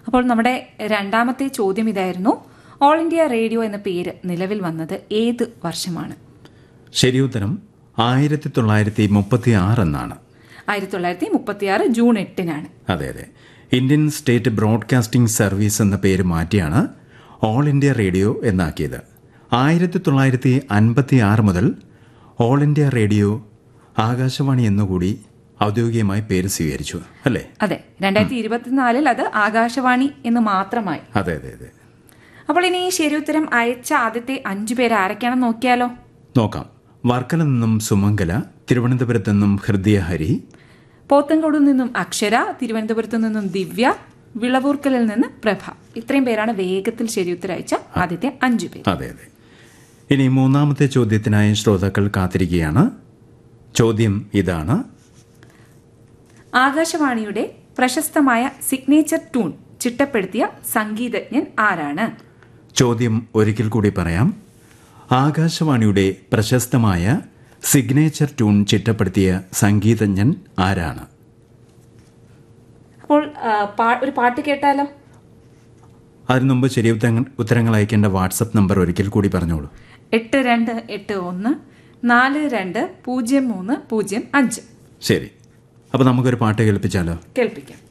അപ്പോൾ നമ്മുടെ രണ്ടാമത്തെ ചോദ്യം ഇതായിരുന്നു ഓൾ ഇന്ത്യ റേഡിയോ എന്ന പേര് നിലവിൽ വന്നത് ഏത് വർഷമാണ് ശരിയുത്തരം ആയിരത്തി തൊള്ളായിരത്തി മുപ്പത്തി ആറ് എന്നാണ് ആയിരത്തി തൊള്ളായിരത്തി മുപ്പത്തിയാറ് ജൂൺ എട്ടിനാണ് അതെ അതെ ഇന്ത്യൻ സ്റ്റേറ്റ് ബ്രോഡ്കാസ്റ്റിംഗ് സർവീസ് എന്ന പേര് മാറ്റിയാണ് ഓൾ ഇന്ത്യ റേഡിയോ എന്നാക്കിയത് ആയിരത്തി തൊള്ളായിരത്തി അൻപത്തി ആറ് മുതൽ ഓൾ ഇന്ത്യ റേഡിയോ ആകാശവാണി എന്നുകൂടി ഔദ്യോഗികമായി പേര് സ്വീകരിച്ചു അല്ലേ അതെ രണ്ടായിരത്തി ഇരുപത്തിനാലിൽ അത് ആകാശവാണി എന്ന് മാത്രമായി അതെ അതെ അതെ അപ്പോൾ ഇനി ഈ ശരിയുത്തരം അയച്ച ആദ്യത്തെ അഞ്ചു പേര് ആരൊക്കെയാണെന്ന് നോക്കിയാലോ നോക്കാം വർക്കല നിന്നും സുമംഗല തിരുവനന്തപുരത്ത് നിന്നും ഹൃദയ ഹരി പോത്തങ്കോട് നിന്നും അക്ഷര തിരുവനന്തപുരത്ത് നിന്നും ദിവ്യ വിളവൂർക്കലിൽ നിന്ന് പ്രഭ ഇത്രയും പേരാണ് വേഗത്തിൽ ശരിയുത്തരം അയച്ച ആദ്യത്തെ അഞ്ചു പേര് അതെ അതെ ഇനി മൂന്നാമത്തെ ചോദ്യത്തിനായി ശ്രോതാക്കൾ കാത്തിരിക്കുകയാണ് ചോദ്യം ഇതാണ് ആകാശവാണിയുടെ പ്രശസ്തമായ സിഗ്നേച്ചർ ട്യൂൺ ചിട്ടപ്പെടുത്തിയ സംഗീതജ്ഞൻ ആരാണ് ചോദ്യം ഒരിക്കൽ കൂടി പറയാം ആകാശവാണിയുടെ പ്രശസ്തമായ സിഗ്നേച്ചർ ട്യൂൺ ചിട്ടപ്പെടുത്തിയ സംഗീതജ്ഞൻ ആരാണ് അപ്പോൾ ആ, പാ- ഒരു പാട്ട് കേട്ടാലോ അതിനു മുമ്പ് ശരി ഉത്തരങ്ങൾ- ഉത്തരങ്ങൾ അയക്കേണ്ട വാട്സപ്പ് നമ്പർ ഒരിക്കൽ കൂടി പറഞ്ഞോളൂ എട്ട് രണ്ട് എട്ട് ഒന്ന് നാല് രണ്ട് പൂജ്യം മൂന്ന് പൂജ്യം അഞ്ച് ശരി അപ്പോൾ നമുക്കൊരു പാട്ട് കേൾപ്പിച്ചാലോ കേൾപ്പിക്കാം